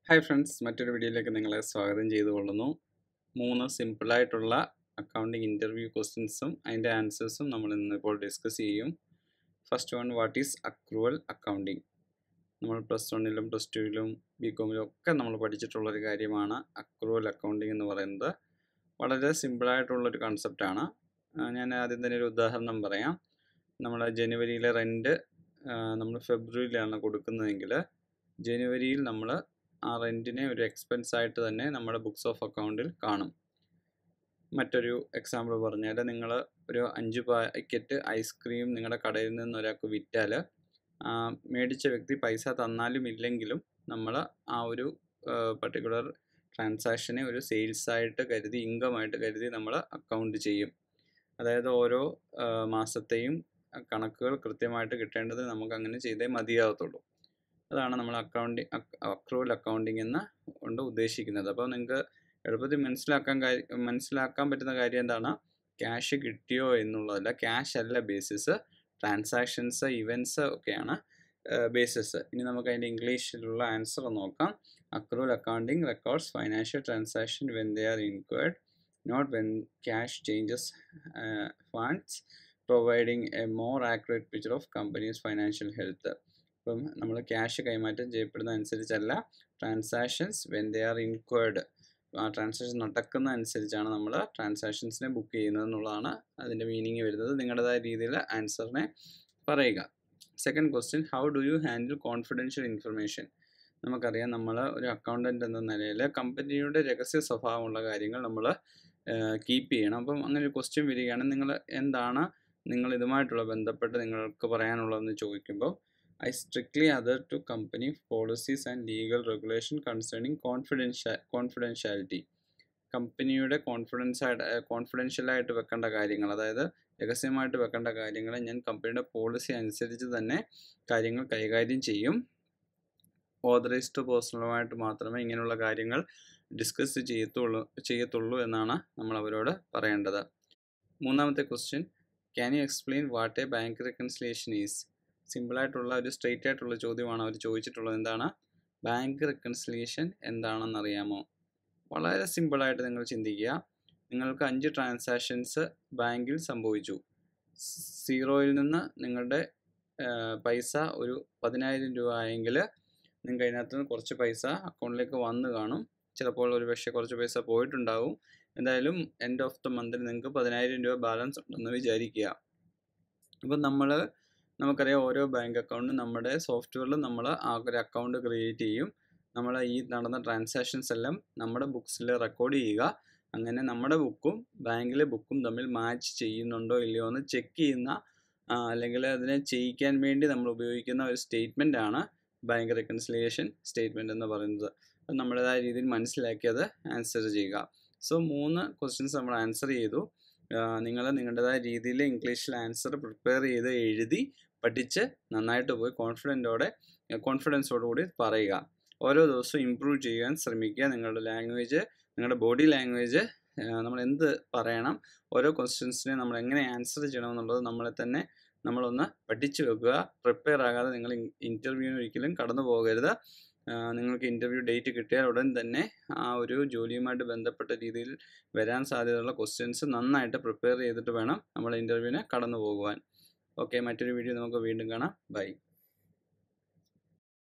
Hi friends മറ്റൊരു വീഡിയോയിലേക്ക് നിങ്ങളെ സ്വാഗതം ചെയ്തുകൊള്ളുന്നു മൂന്ന് സിമ്പിളായിട്ടുള്ള അക്കൗണ്ടിങ് ഇൻ്റർവ്യൂ ക്വസ്റ്റ്യൻസും അതിൻ്റെ ആൻസേഴ്സും നമ്മൾ ഇന്നിപ്പോൾ ഡിസ്കസ് ചെയ്യും first one what is accrual accounting നമ്മൾ പ്ലസ് വണ്ണിലും പ്ലസ് ടുവിലും ബി കോമിലും ഒക്കെ നമ്മൾ പഠിച്ചിട്ടുള്ളൊരു കാര്യമാണ് അക്രൂവൽ അക്കൗണ്ടിങ് എന്ന് പറയുന്നത് വളരെ സിമ്പിളായിട്ടുള്ളൊരു കൺസെപ്റ്റാണ് ഞാൻ ആദ്യം തന്നെ ഒരു ഉദാഹരണം പറയാം നമ്മൾ ജനുവരിയിലെ റെൻറ്റ് നമ്മൾ ഫെബ്രുവരിയിലാണ് കൊടുക്കുന്നതെങ്കിൽ ജനുവരിയിൽ നമ്മൾ ആ റെൻറ്റിനെ ഒരു എക്സ്പെൻസ് ആയിട്ട് തന്നെ നമ്മുടെ ബുക്സ് ഓഫ് അക്കൗണ്ടിൽ കാണും മറ്റൊരു എക്സാമ്പിൾ പറഞ്ഞാൽ നിങ്ങൾ ഒരു അഞ്ച് പാക്കറ്റ് ഐസ്ക്രീം നിങ്ങളുടെ കടയിൽ നിന്ന് ഒരാൾക്ക് വിറ്റാൽ മേടിച്ച വ്യക്തി പൈസ തന്നാലും ഇല്ലെങ്കിലും നമ്മൾ ആ ഒരു പർട്ടിക്കുലർ ട്രാൻസാക്ഷനെ ഒരു സെയിൽസ് ആയിട്ട് കരുതി ഇൻകം ആയിട്ട് കരുതി നമ്മൾ അക്കൗണ്ട് ചെയ്യും അതായത് ഓരോ മാസത്തെയും കണക്കുകൾ കൃത്യമായിട്ട് കിട്ടേണ്ടത് നമുക്ക് അങ്ങനെ ചെയ്തേ മതിയാകത്തുള്ളൂ അതാണ് നമ്മൾ അക്കൗണ്ടിങ് അക്രൂവൽ അക്കൗണ്ടിങ് എന്ന് കൊണ്ട് ഉദ്ദേശിക്കുന്നത് അപ്പോൾ നിങ്ങൾക്ക് എളുപ്പത്തിൽ മനസ്സിലാക്കാൻ കാര്യം മനസ്സിലാക്കാൻ പറ്റുന്ന കാര്യം എന്താണ് ക്യാഷ് കിട്ടിയോ എന്നുള്ളതല്ല ക്യാഷ് അല്ല ബേസിസ് ട്രാൻസാക്ഷൻസ് ഇവൻറ്റ്സ് ഒക്കെയാണ് ബേസിസ് ഇനി നമുക്ക് അതിൻ്റെ ഇംഗ്ലീഷിലുള്ള ആൻസർ നോക്കാം accrual accounting records financial transaction when they are incurred not when cash changes funds providing a more accurate picture of companies financial health ഇപ്പം നമ്മൾ ക്യാഷ് കൈമാറ്റം ചെയ്യപ്പെടുന്ന അനുസരിച്ചല്ല transactions when they are incurred ആ ട്രാൻസാക്ഷൻ നടക്കുന്ന അനുസരിച്ചാണ് നമ്മൾ ട്രാൻസാക്ഷൻസിനെ ബുക്ക് ചെയ്യുന്നത് എന്നുള്ളതാണ് അതിൻ്റെ മീനിങ് വരുന്നത് നിങ്ങളുടേതായ രീതിയിൽ ആൻസറിനെ പറയുക second question how do you handle confidential information നമുക്കറിയാം നമ്മൾ ഒരു അക്കൗണ്ടൻ്റ് എന്ന നിലയിൽ കമ്പനിയുടെ രഹസ്യ സ്വഭാവമുള്ള കാര്യങ്ങൾ നമ്മൾ കീപ്പ് ചെയ്യണം അപ്പം അങ്ങനെ ഒരു ക്വസ്റ്റ്യൻ വരികയാണ് നിങ്ങൾ എന്താണ് നിങ്ങൾ ഇതുമായിട്ടുള്ള ബന്ധപ്പെട്ട് നിങ്ങൾക്ക് പറയാനുള്ളതെന്ന് ചോദിക്കുമ്പോൾ I strictly adhere to company policies and legal regulation concerning confidential confidentiality. കമ്പനിയുടെ കോൺഫിഡൻസ് ആയിട്ട് കോൺഫിഡൻഷ്യലായിട്ട് വെക്കേണ്ട കാര്യങ്ങൾ അതായത് രഹസ്യമായിട്ട് വെക്കേണ്ട കാര്യങ്ങൾ ഞാൻ കമ്പനിയുടെ പോളിസി അനുസരിച്ച് തന്നെ കാര്യങ്ങൾ കൈകാര്യം ചെയ്യും ഓതറൈസ്ഡ് പേഴ്സണലുമായിട്ട് മാത്രമേ ഇങ്ങനെയുള്ള കാര്യങ്ങൾ ഡിസ്കസ് ചെയ്യത്തുള്ളൂ ചെയ്യത്തുള്ളൂ എന്നാണ് നമ്മൾ അവരോട് പറയേണ്ടത് മൂന്നാമത്തെ question can you explain what a bank reconciliation is സിമ്പിളായിട്ടുള്ള ഒരു സ്ട്രെയിറ്റ് ആയിട്ടുള്ള ചോദ്യമാണ് അവർ ചോദിച്ചിട്ടുള്ളത് എന്താണ് ബാങ്ക് റെക്കൺസിലിയേഷൻ എന്താണെന്ന് അറിയാമോ വളരെ സിമ്പിളായിട്ട് നിങ്ങൾ ചിന്തിക്കുക നിങ്ങൾക്ക് അഞ്ച് ട്രാൻസാക്ഷൻസ് ബാങ്കിൽ സംഭവിച്ചു സീറോയിൽ നിന്ന് നിങ്ങളുടെ പൈസ ഒരു പതിനായിരം രൂപ ആയെങ്കിൽ നിങ്ങൾക്ക് അതിനകത്ത് നിന്ന് കുറച്ച് പൈസ അക്കൗണ്ടിലേക്ക് വന്ന് കാണും ചിലപ്പോൾ ഒരു പക്ഷേ കുറച്ച് പൈസ പോയിട്ടുണ്ടാവും എന്തായാലും എൻഡ് ഓഫ് ദ മന്തിൽ നിങ്ങൾക്ക് പതിനായിരം രൂപ ബാലൻസ് ഉണ്ടെന്ന് വിചാരിക്കുക അപ്പം നമ്മൾ നമുക്കറിയാം ഓരോ ബാങ്ക് അക്കൗണ്ടും നമ്മുടെ സോഫ്റ്റ്വെയറിൽ നമ്മൾ ആ ഒരു അക്കൗണ്ട് ക്രിയേറ്റ് ചെയ്യും നമ്മൾ ഈ നടന്ന ട്രാൻസാക്ഷൻസ് എല്ലാം നമ്മുടെ ബുക്സിൽ റെക്കോർഡ് ചെയ്യുക അങ്ങനെ നമ്മുടെ ബുക്കും ബാങ്കിലെ ബുക്കും തമ്മിൽ മാച്ച് ചെയ്യുന്നുണ്ടോ ഇല്ലയോ എന്ന് ചെക്ക് ചെയ്യുന്ന അല്ലെങ്കിൽ അതിനെ ചെയ്യിക്കാൻ വേണ്ടി നമ്മൾ ഉപയോഗിക്കുന്ന ഒരു സ്റ്റേറ്റ്മെൻ്റ് ആണ് ബാങ്ക് റെക്കൺസിലിയേഷൻ സ്റ്റേറ്റ്മെൻറ്റ് എന്ന് പറയുന്നത് അത് നമ്മുടേതായ രീതിയിൽ മനസ്സിലാക്കി അത് ആൻസർ ചെയ്യുക സോ മൂന്ന് ക്വസ്റ്റ്യൻസ് നമ്മൾ ആൻസർ ചെയ്തു നിങ്ങൾ നിങ്ങളുടേതായ രീതിയിൽ ഇംഗ്ലീഷിൽ ആൻസർ പ്രിപ്പയർ ചെയ്ത് എഴുതി പഠിച്ച് നന്നായിട്ട് പോയി കോൺഫിഡൻറ്റോടെ കോൺഫിഡൻസോടുകൂടി പറയുക ഓരോ ദിവസവും ഇമ്പ്രൂവ് ചെയ്യാൻ ശ്രമിക്കുക നിങ്ങളുടെ ലാംഗ്വേജ് നിങ്ങളുടെ ബോഡി ലാംഗ്വേജ് നമ്മൾ എന്ത് പറയണം ഓരോ ക്വസ്റ്റ്യൻസിനെ നമ്മൾ എങ്ങനെ ആൻസർ ചെയ്യണം എന്നുള്ളത് നമ്മളെ തന്നെ നമ്മളൊന്ന് പഠിച്ചു വെക്കുക പ്രിപ്പയർ ആകാതെ നിങ്ങൾ ഇൻ്റർവ്യൂവിന് ഒരിക്കലും കടന്നു പോകരുത് നിങ്ങൾക്ക് ഇൻ്റർവ്യൂ ഡേറ്റ് കിട്ടിയാൽ ഉടൻ തന്നെ ആ ഒരു ജോലിയുമായിട്ട് ബന്ധപ്പെട്ട രീതിയിൽ വരാൻ സാധ്യതയുള്ള ക്വസ്റ്റ്യൻസ് നന്നായിട്ട് പ്രിപ്പയർ ചെയ്തിട്ട് വേണം നമ്മൾ ഇൻ്റർവ്യൂവിന് കടന്നു പോകുവാൻ ഓക്കെ മറ്റൊരു വീഡിയോ നമുക്ക് വീണ്ടും കാണാം ബൈ